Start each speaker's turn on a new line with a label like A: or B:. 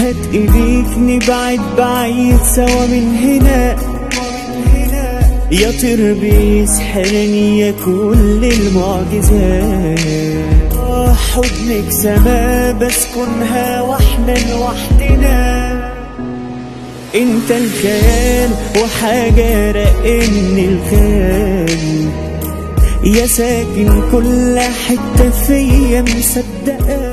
A: هات ايديك نبعد بعيد سوا من هنا يا طير بيسحرني يا كل المعجزات آه، حضنك سما بسكنها واحنا لوحدنا انت الكيان وحاجة رقن الخيال يا ساكن كل حتة فيا مصدقة